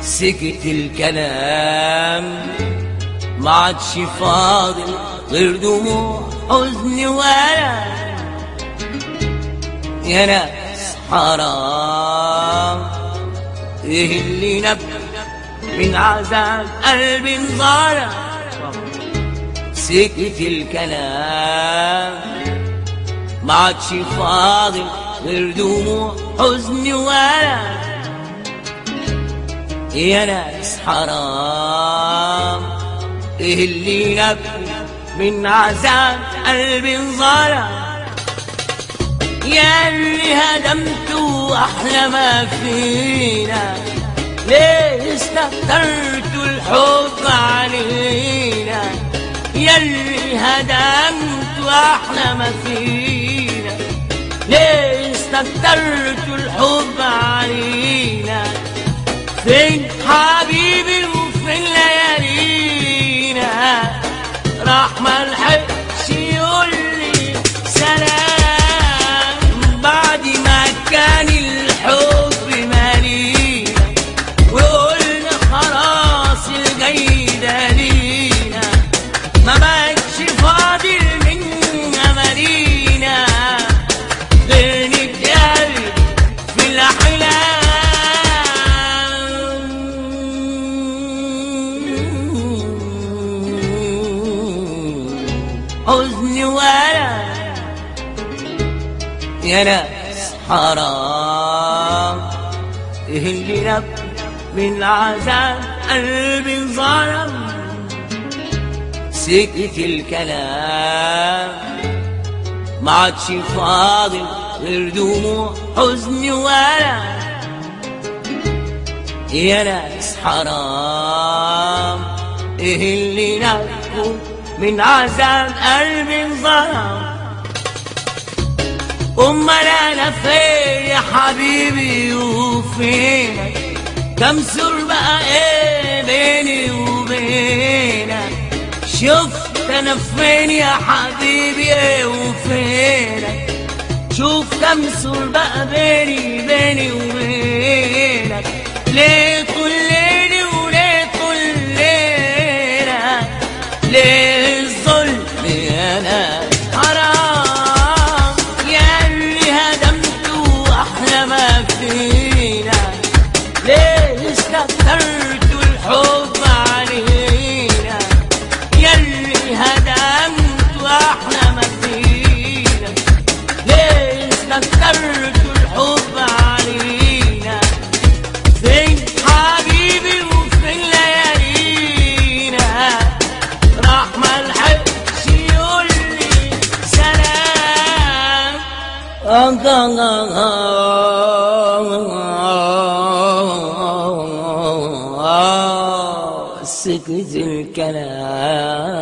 سكت الكلام ما عادش فاضل غير دموع حزن ولا يا ناس حرام ايه اللي نبكي من عذاب قلبي انظلم سكت الكلام ما عادش فاضل غير دموع حزن ولا يا ناس حرام ايه اللي نبكي من عذاب قلبي انظلم يا اللي هدمتوا احلى ما فينا ليه استكترتوا الحب علينا يلي هدمتوا احلى ما فينا ليه استكترتوا الحب علينا فين حبيبي وفين ليالينا راح ملحقش يقول لي سلام بعد ما كان الحب مالينا وقلنا خلاص الجاي ده لينا ما بقتش فاضل من امالينا غير نتقابل في الاحلام حزن ولا يا ناس حرام ايه اللي نبكي من عذاب قلبي انظلم سكت الكلام ما عادش فاضل غير دموع حزن ولا يا ناس حرام ايه اللي نبكوا من عذاب قلبي انظلم امال انا فين يا حبيبي وفينك كم سور بقى ايه بيني وبينك شفت انا فين يا حبيبي ايه وفينك شوف كم سور بقى بيني بيني وبينك ليه كل ليلي وليه كل ليلة ليه الظلم يا ناس حرام يا اللي هدمتوا احلى ما فينا ليه استكترتوا الحب علينا يلي هدمتوا احلى ما فينا ليه استكترتوا الحب علينا فين حبيبي وفين ليالينا راح ملحقش يقول لي سلام سكت الكلام